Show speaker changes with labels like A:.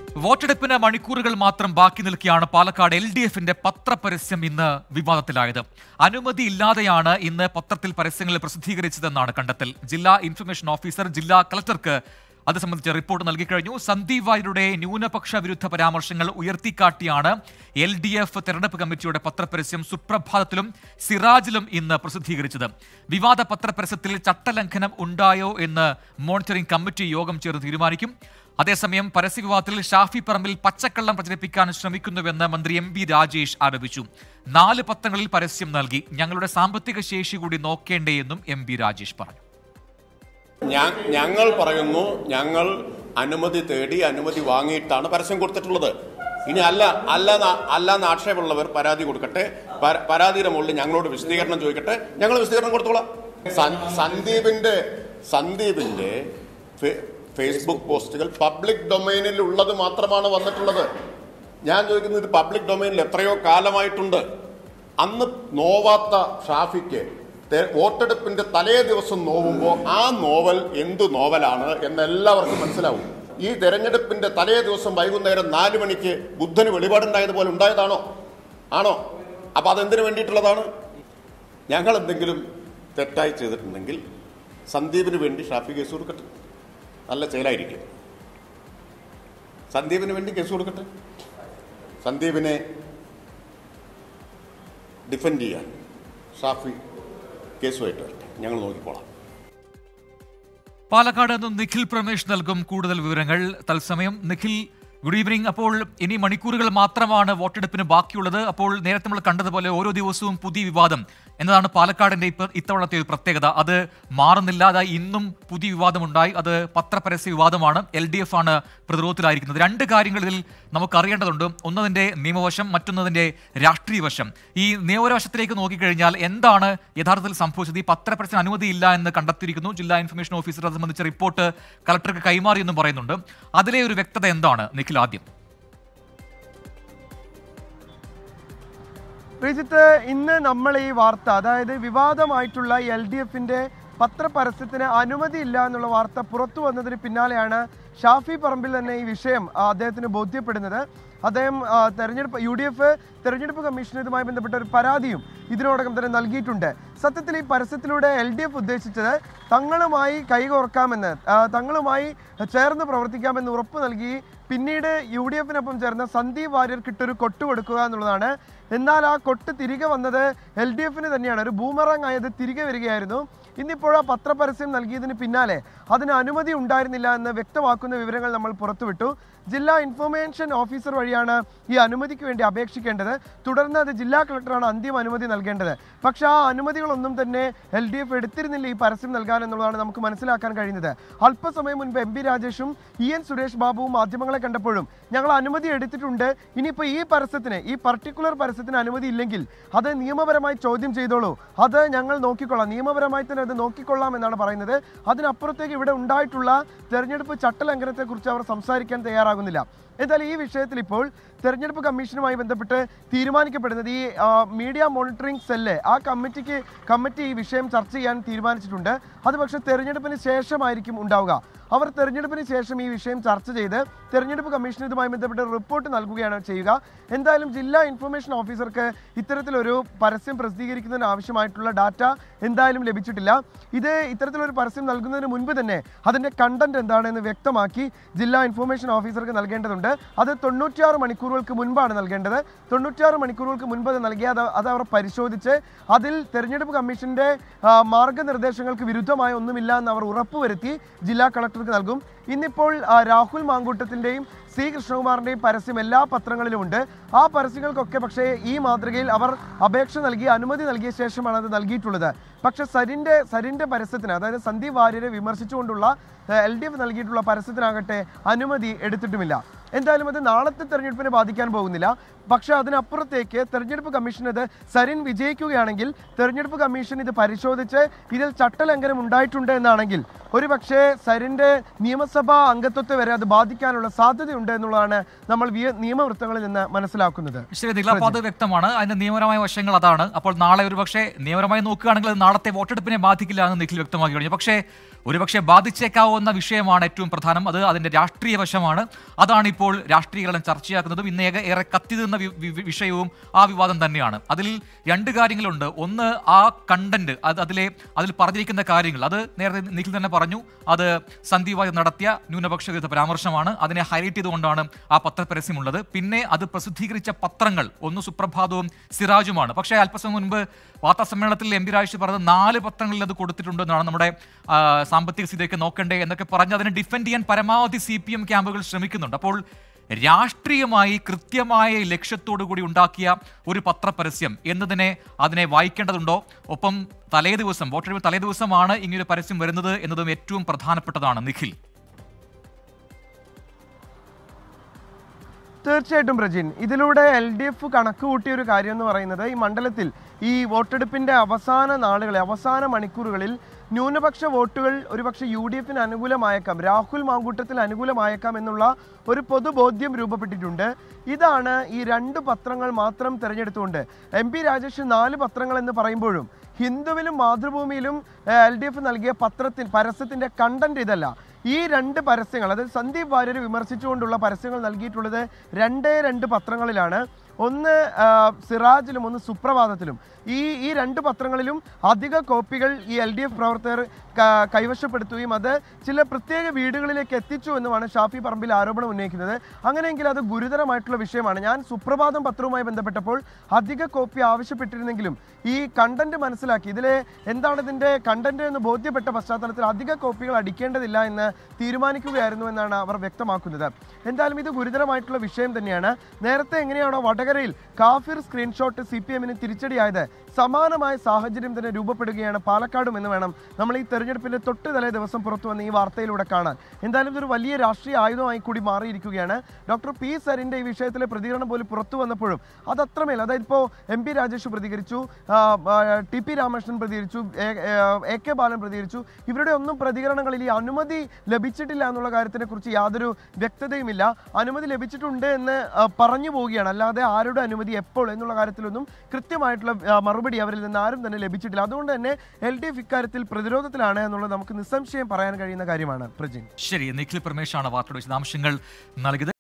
A: വോട്ടെടുപ്പിന് മണിക്കൂറുകൾ മാത്രം ബാക്കി നിൽക്കെയാണ് പാലക്കാട് എൽ ഡി എഫിന്റെ പത്രപരസ്യം ഇന്ന് വിവാദത്തിലായത് അനുമതിയില്ലാതെയാണ് ഇന്ന് പത്രത്തിൽ പരസ്യങ്ങൾ പ്രസിദ്ധീകരിച്ചതെന്നാണ് കണ്ടെത്തൽ ജില്ലാ ഇൻഫർമേഷൻ ഓഫീസർ ജില്ലാ കളക്ടർക്ക് അത് സംബന്ധിച്ച റിപ്പോർട്ട് നൽകിക്കഴിഞ്ഞു സന്ദീപ് വാര്യരുടെ ന്യൂനപക്ഷ വിരുദ്ധ പരാമർശങ്ങൾ ഉയർത്തിക്കാട്ടിയാണ് എൽ ഡി എഫ് തെരഞ്ഞെടുപ്പ് കമ്മിറ്റിയുടെ പത്രപരസ്യം സുപ്രഭാതത്തിലും സിറാജിലും ഇന്ന് പ്രസിദ്ധീകരിച്ചത് വിവാദ പത്രപരസ്യത്തിൽ ചട്ടലംഘനം ഉണ്ടായോ എന്ന് മോണിറ്ററിംഗ് കമ്മിറ്റി യോഗം ചേർന്ന് തീരുമാനിക്കും അതേസമയം പരസ്യവിവാദത്തിൽ ഷാഫി പറമ്പിൽ പച്ചക്കള്ളം പ്രചരിപ്പിക്കാൻ ശ്രമിക്കുന്നുവെന്ന് മന്ത്രി എം വി രാജേഷ് ആരോപിച്ചു നാല് പത്രങ്ങളിൽ പരസ്യം നൽകി ഞങ്ങളുടെ സാമ്പത്തിക ശേഷി കൂടി നോക്കേണ്ടേ എന്നും എം വി രാജേഷ് പറഞ്ഞു
B: ഞാ- ഞങ്ങൾ പറയുന്നു ഞങ്ങൾ അനുമതി തേടി അനുമതി വാങ്ങിയിട്ടാണ് പരസ്യം കൊടുത്തിട്ടുള്ളത് ഇനി അല്ല അല്ല അല്ലാന്ന് ആക്ഷേപമുള്ളവർ പരാതി കൊടുക്കട്ടെ പര- പരാതിയുടെ മുകളിൽ ഞങ്ങളോട് വിശദീകരണം ചോദിക്കട്ടെ ഞങ്ങൾ വിശദീകരണം കൊടുത്തോളാം സൻ- സന്ദീപിന്റെ സന്ദീപിന്റെ ഫേ- ഫേസ്ബുക്ക് പോസ്റ്റുകൾ പബ്ലിക് ഡൊമൈനിൽ ഉള്ളത് മാത്രമാണ് വന്നിട്ടുള്ളത് ഞാൻ ചോദിക്കുന്നത് ഇത് പബ്ലിക് ഡൊമൈനിൽ എത്രയോ കാലമായിട്ടുണ്ട് അന്ന് നോവാത്ത ഷാഫിക്ക് തെ- വോട്ടെടുപ്പിന്റെ തലേ ദിവസം നോവുമ്പോൾ ആ നോവൽ എന്ത് നോവലാണ് എന്ന് എല്ലാവർക്കും മനസ്സിലാവും ഈ തെരഞ്ഞെടുപ്പിന്റെ തലേ ദിവസം വൈകുന്നേരം നാല് മണിക്ക് ബുദ്ധന് വെളിപാടുണ്ടായതുപോലെ ഉണ്ടായതാണോ ആണോ അപ്പൊ അതെന്തിനു വേണ്ടിയിട്ടുള്ളതാണ് ഞങ്ങൾ എന്തെങ്കിലും തെറ്റായി ചെയ്തിട്ടുണ്ടെങ്കിൽ സന്ദീപിന് വേണ്ടി ഷാഫി കേസ് കൊടുക്കട്ടെ നല്ല ചേലായിരിക്കും സന്ദീപിന് വേണ്ടി കേസ് കൊടുക്കട്ടെ സന്ദീപിനെ ഡിഫെൻഡ് ചെയ്യാൻ ഷാഫി കേസുമായിട്ട് വരട്ടെ ഞങ്ങൾ നോക്കിക്കോളാം
A: പാലക്കാട് നിന്നും നിഖിൽ പ്രമേഷ് നൽകും കൂടുതൽ വിവരങ്ങൾ തത്സമയം നിഖിൽ ഗുഡ് ഈവനിങ് അപ്പോൾ ഇനി മണിക്കൂറുകൾ മാത്രമാണ് വോട്ടെടുപ്പിന് ബാക്കിയുള്ളത് അപ്പോൾ നേരത്തെ നമ്മൾ കണ്ടതുപോലെ ഓരോ ദിവസവും പുതിയ വിവാദം എന്നതാണ് പാലക്കാടിന്റെ ഇപ്പ ഇത്തവണത്തെ ഒരു പ്രത്യേകത അത് മാറുന്നില്ല അതാ ഇന്നും പുതിയ വിവാദമുണ്ടായി അത് പത്രപരസ്യ വിവാദമാണ് എൽ ഡി എഫ് ആണ് പ്രതിരോധത്തിലായിരിക്കുന്നത് രണ്ട് കാര്യങ്ങൾ ഇതിൽ നമുക്ക് അറിയേണ്ടതുണ്ട് ഒന്നതിന്റെ നിയമവശം മറ്റൊന്നതിന്റെ രാഷ്ട്രീയ വശം ഈ നിയമവശത്തിലേക്ക് നോക്കിക്കഴിഞ്ഞാൽ എന്താണ് യഥാർത്ഥത്തിൽ സംഭവിച്ചത് ഈ പത്രപരസ്യത്തിന് അനുമതിയില്ല എന്ന് കണ്ടെത്തിയിരിക്കുന്നു ജില്ലാ ഇൻഫർമേഷൻ ഓഫീസർ അത് സംബന്ധിച്ച റിപ്പോർട്ട് കളക്ടർക്ക് കൈമാറിയെന്നും പറയുന്നുണ്ട് അതിലെ ഒരു വ്യക്തത എന്താണ് നിഖിൽ ആദ്യം
C: ശ്രീജിത്ത് ഇന്ന് നമ്മൾ ഈ വാർത്ത അതായത് വിവാദമായിട്ടുള്ള എൽ ഡി എഫിന്റെ പത്രപരസ്യത്തിന് അനുമതിയില്ല എന്നുള്ള വാർത്ത പുറത്തു വന്നതിന് പിന്നാലെയാണ് ഷാഫി പറമ്പിൽ തന്നെ ഈ വിഷയം ആ, അദ്ദേഹത്തിന് ബോധ്യപ്പെടുന്നത് അദ്ദേഹം ആ, തെരഞ്ഞെടുപ്പ് യു ഡി എഫ് തെരഞ്ഞെടുപ്പ് കമ്മീഷന് ഇതുമായി ബന്ധപ്പെട്ട ഒരു പരാതിയും ഇതിനോടകം തന്നെ നൽകിയിട്ടുണ്ട് സത്യത്തിൽ ഈ പരസ്യത്തിലൂടെ എൽ ഡി എഫ് ഉദ്ദേശിച്ചത് തങ്ങളുമായി കൈകോർക്കാമെന്ന് ആ, തങ്ങളുമായി ചേർന്ന് പ്രവർത്തിക്കാമെന്ന് ഉറപ്പ് നൽകി പിന്നീട് യു ഡി എഫിനൊപ്പം ചേർന്ന സന്ദീപ് വാര്യർക്കിട്ടൊരു കൊട്ട് കൊടുക്കുക എന്നുള്ളതാണ് എന്നാൽ ആ കൊട്ട് തിരികെ വന്നത് എൽ ഡി എഫിന് തന്നെയാണ് ഒരു ബൂമറാങ് ആയത് തിരികെ വരികയായിരുന്നു ഇന്നിപ്പോൾ ആ പത്രപരസ്യം നൽകിയതിന് പിന്നാലെ അതിന് അനുമതി ഉണ്ടായിരുന്നില്ല എന്ന് വ്യക്തമാക്കുന്ന വിവരങ്ങൾ നമ്മൾ പുറത്തുവിട്ടു ജില്ലാ ഇൻഫർമേഷൻ ഓഫീസർ വഴിയാണ് ഈ അനുമതിക്ക് വേണ്ടി അപേക്ഷിക്കേണ്ടത് തുടർന്ന് അത് ജില്ലാ കളക്ടറാണ് അന്തിമ അനുമതി നൽകേണ്ടത് പക്ഷേ ആ അനുമതികളൊന്നും തന്നെ എൽ ഡി എഫ് എടുത്തിരുന്നില്ല ഈ പരസ്യം നൽകാൻ എന്നുള്ളതാണ് നമുക്ക് മനസ്സിലാക്കാൻ കഴിയുന്നത് അല്പസമയം മുൻപ് എം പി രാജേഷും ഇ എൻ സുരേഷ് ബാബുവും മാധ്യമങ്ങളെ കണ്ടപ്പോഴും ഞങ്ങൾ അനുമതി എടുത്തിട്ടുണ്ട് ഇനിയിപ്പോൾ ഈ പരസ്യത്തിന് ഈ പർട്ടിക്കുലർ പരസ്യത്തിന് അനുമതി ഇല്ലെങ്കിൽ അത് നിയമപരമായി ചോദ്യം ചെയ്തോളൂ അത് ഞങ്ങൾ നോക്കിക്കൊള്ളാം നിയമപരമായി തന്നെ അത് നോക്കിക്കൊള്ളാം എന്നാണ് പറയുന്നത് അതിനപ്പുറത്തേക്ക് ഇവിടെ ഉണ്ടായിട്ടുള്ള തെരഞ്ഞെടുപ്പ് ചട്ടലംഘനത്തെക്കുറിച്ച് അവർ സംസാരിക്കാൻ തയ്യാറാകുന്നില്ല എന്നാൽ ഈ വിഷയത്തിൽ ഇപ്പോൾ തെരഞ്ഞെടുപ്പ് കമ്മീഷനുമായി ബന്ധപ്പെട്ട് തീരുമാനിക്കപ്പെടുന്നത് ഈ ആ, മീഡിയ മോണിറ്ററിംഗ് സെല്ല് ആ കമ്മിറ്റിക്ക് കമ്മിറ്റി ഈ വിഷയം ചർച്ച ചെയ്യാൻ തീരുമാനിച്ചിട്ടുണ്ട് അത് പക്ഷേ തെരഞ്ഞെടുപ്പിന് ശേഷമായിരിക്കും ഉണ്ടാവുക അവർ തെരഞ്ഞെടുപ്പിന് ശേഷം ഈ വിഷയം ചർച്ച ചെയ്ത് തെരഞ്ഞെടുപ്പ് കമ്മീഷന് ഇതുമായി ബന്ധപ്പെട്ട് റിപ്പോർട്ട് നൽകുകയാണ് ചെയ്യുക എന്തായാലും ജില്ലാ ഇൻഫർമേഷൻ ഓഫീസർക്ക് ഇത്തരത്തിലൊരു പരസ്യം പ്രസിദ്ധീകരിക്കുന്നതിന് ആവശ്യമായിട്ടുള്ള ഡാറ്റ എന്തായാലും ലഭിച്ചിട്ടില്ല ഇത് ഇത്തരത്തിലൊരു പരസ്യം നൽകുന്നതിന് മുൻപ് തന്നെ അതിൻ്റെ കണ്ടന്റ് എന്താണെന്ന് വ്യക്തമാക്കി ജില്ലാ ഇൻഫർമേഷൻ ഓഫീസർക്ക് നൽകേണ്ടതുണ്ട് അത് തൊണ്ണൂറ്റിയാറ് മണിക്കൂറുകൾക്ക് മുൻപാണ് നൽകേണ്ടത് തൊണ്ണൂറ്റിയാറ് മണിക്കൂറുകൾക്ക് മുൻപ് അത് നൽകി അത് അത് അവർ പരിശോധിച്ച് അതിൽ തെരഞ്ഞെടുപ്പ് കമ്മീഷന്റെ ആ, മാർഗനിർദ്ദേശങ്ങൾക്ക് വിരുദ്ധമായ ഒന്നുമില്ല എന്ന് അവർ ഉറപ്പുവരുത്തി ജില്ലാ കളക്ടർക്ക് നൽകും ഇന്നിപ്പോൾ ആ, രാഹുൽ മാങ്കൂട്ടത്തിന്റെയും സി കൃഷ്ണകുമാറിന്റെയും പരസ്യം എല്ലാ പത്രങ്ങളിലും ഉണ്ട് ആ പരസ്യങ്ങൾക്കൊക്കെ പക്ഷേ ഈ മാതൃകയിൽ അവർ അപേക്ഷ നൽകി അനുമതി നൽകിയ ശേഷമാണ് അത് നൽകിയിട്ടുള്ളത് പക്ഷേ സരിന്റെ സരിന്റെ പരസ്യത്തിന് അതായത് സന്ദീപ് വാര്യരെ വിമർശിച്ചുകൊണ്ടുള്ള എൽ ഡി എഫ് നൽകിയിട്ടുള്ള പരസ്യത്തിനാകട്ടെ അനുമതി എടുത്തിട്ടുമില്ല എന്തായാലും അത് നാളത്തെ തെരഞ്ഞെടുപ്പിനെ ബാധിക്കാൻ പോകുന്നില്ല പക്ഷേ അതിനപ്പുറത്തേക്ക് തെരഞ്ഞെടുപ്പ് കമ്മീഷൻ ഇത് സരിൻ വിജയിക്കുകയാണെങ്കിൽ തെരഞ്ഞെടുപ്പ് കമ്മീഷൻ ഇത് പരിശോധിച്ച് ഇതിൽ ചട്ടലംഘനം ഉണ്ടായിട്ടുണ്ട് എന്നാണെങ്കിൽ ഒരുപക്ഷേ സരിന്റെ നിയമസഭ നിയമസഭാ അംഗത്വത്തെ വരെ അത് ബാധിക്കാനുള്ള സാധ്യതയുണ്ട് എന്നുള്ളതാണ് നമ്മൾ വി- നിയമവൃത്തങ്ങളിൽ നിന്ന് മനസ്സിലാക്കുന്നത്
A: ശരി നിഖില അപ്പോൾ അത് വ്യക്തമാണ് അതിന്റെ നിയമപരമായ വശങ്ങൾ അതാണ് അപ്പോൾ നാളെ ഒരുപക്ഷെ നിയമപരമായി നോക്കുകയാണെങ്കിൽ അത് നാളത്തെ വോട്ടെടുപ്പിനെ ബാധിക്കില്ല എന്ന് നിഖിൽ വ്യക്തമാക്കി കഴിഞ്ഞു പക്ഷേ ഒരുപക്ഷെ ബാധിച്ചേക്കാവുന്ന വിഷയമാണ് ഏറ്റവും പ്രധാനം അത് അതിന്റെ രാഷ്ട്രീയ വശമാണ് അതാണ് ഇപ്പോൾ രാഷ്ട്രീയകരണം ചർച്ചയാക്കുന്നതും ഇന്ന് ഏക- ഏറെ കത്തി നിന്ന വി- വി- വിഷയവും ആ വിവാദം തന്നെയാണ് അതിൽ രണ്ട് കാര്യങ്ങളുണ്ട് ഒന്ന് ആ കണ്ടന്റ് അത് അതിലെ അതിൽ പറഞ്ഞിരിക്കുന്ന കാര്യങ്ങൾ അത് നേരത്തെ നിഖിൽ തന്നെ പറഞ്ഞു അത് സന്ദീപ് വാര്യർ നടത്തിയ ന്യൂനപക്ഷ വിരുദ്ധ പരാമർശമാണ് അതിനെ ഹൈലൈറ്റ് ചെയ്തുകൊണ്ടാണ് ആ പത്രപരസ്യമുള്ളത് പിന്നെ അത് പ്രസിദ്ധീകരിച്ച പത്രങ്ങൾ ഒന്ന് സുപ്രഭാതവും സിറാജുമാണ് പക്ഷേ അല്പസമയം മുൻപ് വാർത്താ സമ്മേളനത്തിൽ എം പി രാജേഷ് പറഞ്ഞത് നാല് പത്രങ്ങളിൽ അത് കൊടുത്തിട്ടുണ്ടെന്നാണ് നമ്മുടെ ആ, സാമ്പത്തിക സ്ഥിതിയൊക്കെ നോക്കണ്ടേ എന്നൊക്കെ പറഞ്ഞ് അതിനെ ഡിഫെൻഡ് ചെയ്യാൻ പരമാവധി സി പി എം ക്യാമ്പുകൾ ശ്രമിക്കുന്നുണ്ട് അപ്പോൾ രാഷ്ട്രീയമായി കൃത്യമായ ലക്ഷ്യത്തോടു കൂടി ഉണ്ടാക്കിയ ഒരു പത്രപരസ്യം എന്നതിനെ അതിനെ വായിക്കേണ്ടതുണ്ടോ ഒപ്പം തലേ ദിവസം വോട്ടെടുപ്പ് തലേ ദിവസമാണ് ഇങ്ങനൊരു പരസ്യം വരുന്നത് എന്നതും ഏറ്റവും പ്രധാനപ്പെട്ടതാണ് നിഖിൽ
C: തീർച്ചയായിട്ടും പ്രജിൻ ഇതിലൂടെ എൽ ഡി എഫ് കണക്ക് കൂട്ടിയ ഒരു കാര്യം എന്ന് പറയുന്നത് ഈ മണ്ഡലത്തിൽ ഈ വോട്ടെടുപ്പിന്റെ അവസാന നാളുകളിൽ അവസാന മണിക്കൂറുകളിൽ ന്യൂനപക്ഷ വോട്ടുകൾ ഒരുപക്ഷെ യു ഡി എഫിന് അനുകൂലമായേക്കാം രാഹുൽ മാങ്കൂട്ടത്തിൽ അനുകൂലമായേക്കാം എന്നുള്ള ഒരു പൊതുബോധ്യം രൂപപ്പെട്ടിട്ടുണ്ട് ഇതാണ് ഈ രണ്ട് പത്രങ്ങൾ മാത്രം തിരഞ്ഞെടുത്തുകൊണ്ട് എം പി രാജേഷ് നാല് പത്രങ്ങൾ എന്ന് പറയുമ്പോഴും ഹിന്ദുവിലും മാതൃഭൂമിയിലും എൽ ഡി എഫ് നൽകിയ പത്രത്തിൽ പരസ്യത്തിന്റെ കണ്ടന്റ് ഇതല്ല ഈ രണ്ട് പരസ്യങ്ങൾ അതായത് സന്ദീപ് വാര്യരെ വിമർശിച്ചുകൊണ്ടുള്ള പരസ്യങ്ങൾ നൽകിയിട്ടുള്ളത് രണ്ടേ രണ്ട് പത്രങ്ങളിലാണ് ഒന്ന് ആ, സിറാജിലും ഒന്ന് സുപ്രഭാതത്തിലും ഈ ഈ രണ്ട് പത്രങ്ങളിലും അധിക കോപ്പികൾ ഈ എൽ ഡി എഫ് പ്രവർത്തകർ ക- കൈവശപ്പെടുത്തുകയും അത് ചില പ്രത്യേക വീടുകളിലേക്ക് എത്തിച്ചു എന്നുമാണ് ഷാഫി പറമ്പിൽ ആരോപണം ഉന്നയിക്കുന്നത് അങ്ങനെയെങ്കിൽ അത് ഗുരുതരമായിട്ടുള്ള വിഷയമാണ് ഞാൻ സുപ്രഭാതം പത്രവുമായി ബന്ധപ്പെട്ടപ്പോൾ അധിക കോപ്പി ആവശ്യപ്പെട്ടിരുന്നെങ്കിലും ഈ കണ്ടന്റ് മനസ്സിലാക്കി ഇതിലെ എന്താണ് ഇതിന്റെ കണ്ടന്റ് എന്ന് ബോധ്യപ്പെട്ട പശ്ചാത്തലത്തിൽ അധിക കോപ്പികൾ അടിക്കേണ്ടതില്ല എന്ന് തീരുമാനിക്കുകയായിരുന്നു എന്നാണ് അവർ വ്യക്തമാക്കുന്നത് എന്തായാലും ഇത് ഗുരുതരമായിട്ടുള്ള വിഷയം തന്നെയാണ് നേരത്തെ എങ്ങനെയാണോ വടകരയിൽ കാഫിർ സ്ക്രീൻഷോട്ട് സി പി എമ്മിന് തിരിച്ചടിയായത് സമാനമായ സാഹചര്യം തന്നെ രൂപപ്പെടുകയാണ് പാലക്കാടും എന്ന് വേണം നമ്മൾ ഈ തെരഞ്ഞെടുപ്പിന്റെ തൊട്ട് തലേ ദിവസം പുറത്തു വന്ന ഈ വാർത്തയിലൂടെ കാണാൻ എന്തായാലും ഇതൊരു വലിയ രാഷ്ട്രീയ ആയുധമായി കൂടി മാറിയിരിക്കുകയാണ് ഡോക്ടർ പി സരിന്റെ ഈ വിഷയത്തിലെ പ്രതികരണം പോലും പുറത്തു വന്നപ്പോഴും അത് അത്രമേൽ അതായത് ഇപ്പോൾ എം പി രാജേഷ് പ്രതികരിച്ചു ആ, ആ, ടി പി രാമകൃഷ്ണൻ പ്രതികരിച്ചു A- A- A K Balan പ്രതികരിച്ചു ഇവരുടെ ഒന്നും പ്രതികരണങ്ങളിൽ ഈ അനുമതി ലഭിച്ചിട്ടില്ല എന്നുള്ള കാര്യത്തിനെ കുറിച്ച് യാതൊരു വ്യക്തതയുമില്ല അനുമതി ലഭിച്ചിട്ടുണ്ട് എന്ന് ആ, പറഞ്ഞു പോവുകയാണ് അല്ലാതെ ആരുടെ അനുമതി എപ്പോൾ എന്നുള്ള കാര്യത്തിലൊന്നും കൃത്യമായിട്ടുള്ള ആ, മറുപടി അവരിൽ നിന്ന് ആരും തന്നെ ലഭിച്ചിട്ടില്ല അതുകൊണ്ട് തന്നെ എൽ ഡി എഫ് ഇക്കാര്യത്തിൽ പ്രതിരോധത്തിലാണ് എന്നുള്ളത് നമുക്ക് നിസ്സംശയം പറയാൻ കഴിയുന്ന കാര്യമാണ് പ്രജിൻ
A: ശരി നിഖിൽ പ്രമേഷാണ് വാർത്തയുടെ വിശദാംശങ്ങൾ നൽകിയത്